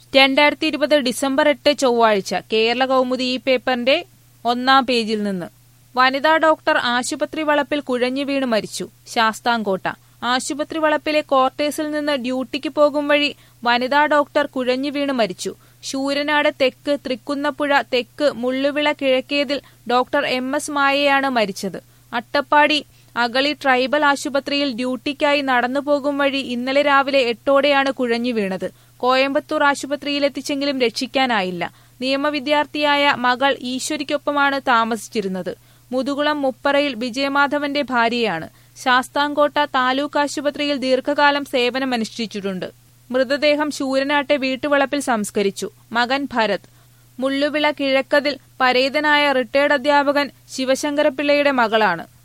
രണ്ടായിരത്തി ഇരുപത് ഡിസംബർ എട്ട് ചൊവ്വാഴ്ച കേരള കൗമുദി ഈ പേപ്പറിന്റെ ഒന്നാം പേജിൽ നിന്ന് വനിതാ ഡോക്ടർ ആശുപത്രി വളപ്പിൽ കുഴഞ്ഞു വീണ് മരിച്ചു ശാസ്താംകോട്ട ആശുപത്രി വളപ്പിലെ ക്വാർട്ടേഴ്സിൽ നിന്ന് ഡ്യൂട്ടിക്ക് പോകും വഴി വനിതാ ഡോക്ടർ കുഴഞ്ഞു വീണ് മരിച്ചു ശൂരനാട് തെക്ക് തൃക്കുന്നപ്പുഴ തെക്ക് Mulluvila Kizhakkethil doctor M S മായയാണ് മരിച്ചത് അട്ടപ്പാടി അഗളി ട്രൈബൽ ആശുപത്രിയിൽ ഡ്യൂട്ടിക്കായി നടന്നു പോകും വഴി ഇന്നലെ രാവിലെ എട്ടോടെയാണ് കുഴഞ്ഞു വീണത് കോയമ്പത്തൂർ ആശുപത്രിയിലെത്തിച്ചെങ്കിലും രക്ഷിക്കാനായില്ല നിയമവിദ്യാർത്ഥിയായ മകൾ ഈശ്വരിക്കൊപ്പമാണ് താമസിച്ചിരുന്നത് മുതുകുളം മുപ്പറയിൽ വിജയമാധവന്റെ ഭാര്യയാണ് ശാസ്താംകോട്ട താലൂക്ക് ആശുപത്രിയിൽ ദീർഘകാലം സേവനമനുഷ്ഠിച്ചിട്ടുണ്ട് മൃതദേഹം ശൂരനാട്ടെ വീട്ടുവളപ്പിൽ സംസ്കരിച്ചു മകൻ ഭരത് മുള്ളുവിള കിഴക്കതിൽ പരേതനായ റിട്ടയർഡ് അധ്യാപകൻ ശിവശങ്കരപിള്ളയുടെ മകളാണ്